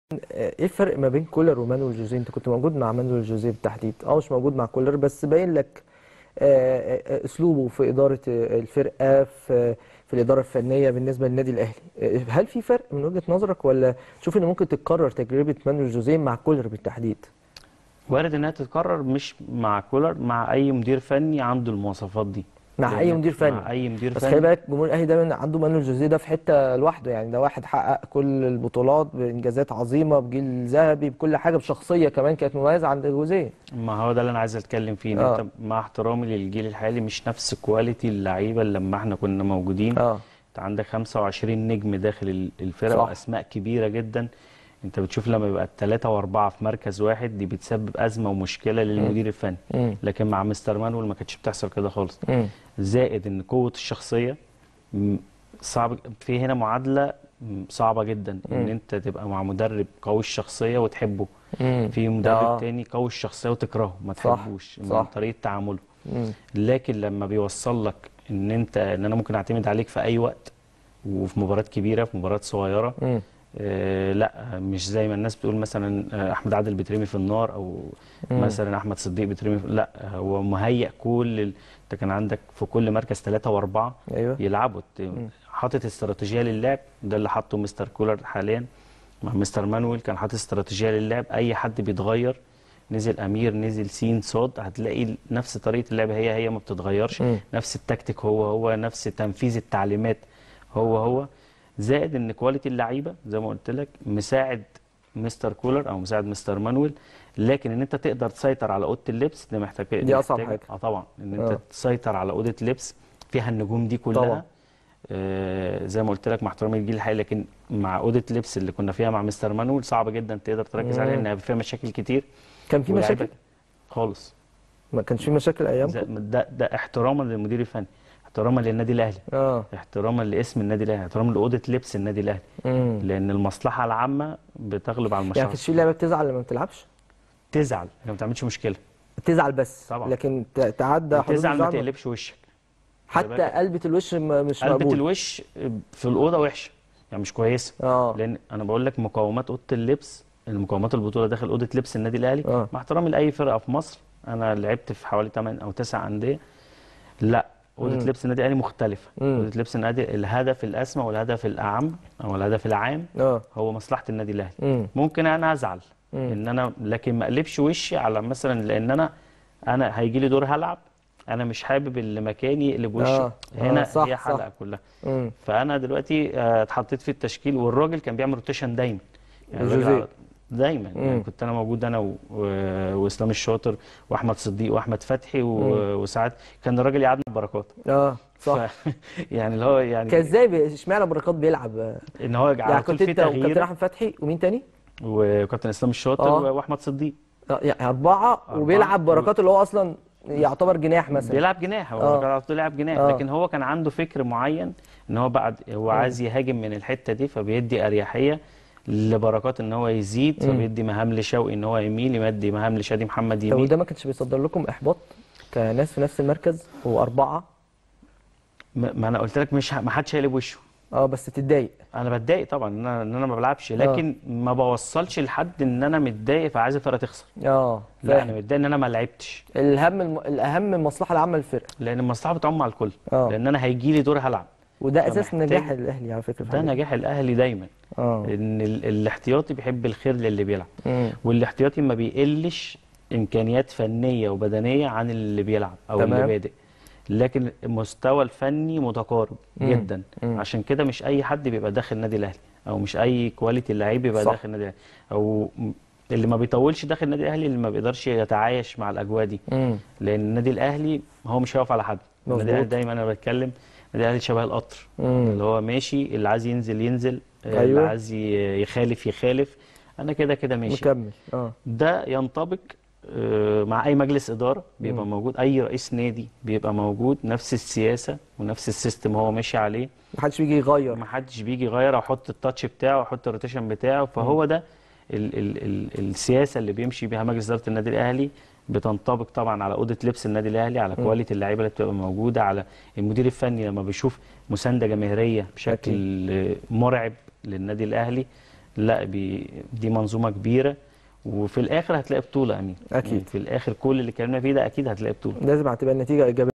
ايه الفرق ما بين كولر ومانويل جوزيه انت كنت موجود مع مانويل جوزيه بالتحديد اه مش موجود مع كولر بس باين لك آه، آه، اسلوبه في اداره آه، الفرقه في في الاداره الفنيه بالنسبه للنادي الاهلي آه، هل في فرق من وجهه نظرك ولا تشوف ان ممكن تتكرر تجربه مانويل جوزيه مع كولر بالتحديد وارد انها تتكرر مش مع كولر مع اي مدير فني عنده المواصفات دي مع اي لأن- مدير فني مع اي مدير بس فني خلي بالك جمهور الاهلي دايما عنده مانويل جوزيه ده في حته لوحده يعني ده واحد حقق كل البطولات بانجازات عظيمه بجيل ذهبي بكل حاجه بشخصيه كمان كانت مميزه عند جوزيه ما هو ده اللي انا عايز اتكلم فيه ان آه. انت مع احترامي للجيل الحالي مش نفس كواليتي اللعيبه اللي لما احنا كنا موجودين اه انت عندك 25 نجم داخل ال- الفرقه صح. واسماء كبيره جدا انت بتشوف لما يبقى الثلاثه واربعه في مركز واحد دي بتسبب ازمه ومشكله للمدير الفني مم. لكن مع مستر مانويل ما كانتش بتحصل كده خالص مم. زائد ان قوه الشخصيه م- صعب في هنا معادله م- صعبه جدا ان مم. انت تبقى مع مدرب قوي الشخصيه وتحبه مم. في مدرب آه. تاني قوي الشخصيه وتكرهه ما صح، تحبوش من صح. طريقه تعامله مم. لكن لما بيوصل لك ان انت ان انا ممكن اعتمد عليك في اي وقت وفي مباريات كبيره في مباريات صغيره مم. آه لا مش زي ما الناس بتقول مثلا آه، احمد عادل بيترمي في النار او مم. مثلا احمد صديق بيترمي في... لا هو مهيئ كل ال... انت كان عندك في كل مركز ثلاثة واربعة ايوه يلعبوا ت- حاطط استراتيجيه للعب ده اللي حاطه مستر كولر حاليا مع مستر مانويل كان حاطط استراتيجيه للعب اي حد بيتغير نزل امير نزل سين صاد هتلاقي نفس طريقه اللعب هي هي ما بتتغيرش مم. نفس التكتيك هو هو نفس تنفيذ التعليمات هو هو زائد ان كواليتي اللعيبه زي ما قلت لك مساعد مستر كولر او مساعد مستر مانويل لكن ان انت تقدر تسيطر على اوضه اللبس ده محتاج دي أصعب محتاج- حاجة. اه طبعا ان انت آه. تسيطر على اوضه لبس فيها النجوم دي كلها طبعا. آه زي ما قلت لك مع احترامي للجيل الحالي لكن مع اوضه لبس اللي كنا فيها مع مستر مانويل صعب جدا تقدر تركز مم. عليها انها فيها مشاكل كتير كان في ولاعيبة- مشاكل خالص ما كانش في مشاكل ايامكم زي- ده ده احتراما للمدير الفني احتراما للنادي الاهلي اه احتراما لاسم النادي الاهلي احتراما لاوضه لبس النادي الاهلي مم. لان المصلحه العامه بتغلب على يعني المصلحه كانش في لعيبه بتزعل لما ما بتلعبش تزعل ما بتعملش مشكله تزعل بس طبعا. لكن ت- تعدى حدود تزعل ما الزعل تقلبش وشك حتى بالك. قلبة الوش م- مش قلبة مقبول الوش في الاوضه وحشه يعني مش كويسه اه لان انا بقول لك مقومات اوضه اللبس المقومات البطوله داخل اوضه لبس النادي الاهلي آه. مع احترامي لاي فرقه في مصر انا لعبت في حوالي 8 او 9 انديه لا اوضه مم. لبس النادي الاهلي مختلفه مم. اوضه لبس النادي الهدف الاسمى والهدف الاعم او الهدف العام اه هو مصلحه النادي الاهلي مم. ممكن انا ازعل مم. ان انا لكن ما اقلبش وشي على مثلا لان انا انا هيجي لي دور هلعب انا مش حابب اللي مكاني يقلب وشه آه. آه، هنا صح، هي صح. حلقه كلها مم. فانا دلوقتي آه، اتحطيت في التشكيل والراجل كان بيعمل روتيشن دايما الراجل جوزيه. على- دايما يعني مم. كنت انا موجود انا و... و... واسلام الشاطر واحمد صديق واحمد فتحي و... مم. وساعات كان الراجل يقعدنا بركات اه صح ف... يعني اللي هو يعني كان ازاي بي- اشمعنى بركات بيلعب آه، ان هو على يعني طول كنت في انت وكابتن تغيير احمد فتحي ومين تاني؟ وكابتن اسلام الشاطر آه. واحمد صديق آه، يعني اربعه أربعة. وبيلعب بركات اللي هو اصلا يعتبر جناح مثلا بيلعب جناح هو آه. كان على طول يلعب جناح آه. لكن هو كان عنده فكر معين ان هو بعد هو عايز يهاجم من الحته دي فبيدي اريحيه لبركات ان هو يزيد مم. فبيدي مهام لشوقي ان هو يميل يمدي مهام لشادي محمد طب يميل وده ما كانش بيصدر لكم احباط كناس في نفس المركز واربعه ما ما انا قلت لك مش ه- ما حدش هيقلب وشه اه بس تتضايق انا بتضايق طبعا ان انا ان انا ما بلعبش لكن ما بوصلش لحد ان انا متضايق فعايز الفرقه تخسر اه لا فاهم. انا متضايق ان انا ما لعبتش الهم الم... الاهم المصلحه العامه للفرقه لان المصلحه بتعم على الكل آه. لان انا هيجي لي دور هلعب وده اساس فمحتاج- نجاح الاهلي على فكره في ده حاجة. نجاح الاهلي دايما اه ان ال- الاحتياطي بيحب الخير للي بيلعب مم. والاحتياطي ما بيقلش امكانيات فنيه وبدنيه عن اللي بيلعب او تمام. اللي بادئ لكن المستوى الفني متقارب مم. جدا مم. عشان كده مش اي حد بيبقى داخل النادي الاهلي او مش اي كواليتي لعيب بيبقى صح. داخل النادي الاهلي او م- اللي ما بيطولش داخل النادي الاهلي اللي ما بيقدرش يتعايش مع اجواء دي مم. لان النادي الاهلي هو مش هيقف على حد النادي الاهلي مظبوط. دايما انا بتكلم النادي الاهلي شبه القطر مم. اللي هو ماشي اللي عايز ينزل ينزل آه، اللي أيوة. عايز ي- يخالف يخالف انا كده كده ماشي مكمل اه ده ينطبق آه، مع اي مجلس اداره بيبقى مم. موجود اي رئيس نادي بيبقى موجود نفس السياسه ونفس السيستم هو ماشي عليه محدش بيجي يغير ما حدش بيجي يغير او يحط التاتش بتاعه ويحط الروتيشن بتاعه فهو ده ال ال ال السياسه اللي بيمشي بيها مجلس اداره النادي الاهلي بتنطبق طبعا على اوضه لبس النادي الاهلي على كواليتي اللعيبه اللي بتبقى موجوده على المدير الفني لما بيشوف مسانده جماهيريه بشكل آه، مرعب للنادي الاهلي لا بي دي منظومه كبيره وفي الاخر هتلاقي بطوله يا امين أكيد. يعني في الاخر كل اللي اتكلمنا فيه ده اكيد هتلاقي بطوله لازم هتبقى النتيجه ايجابيه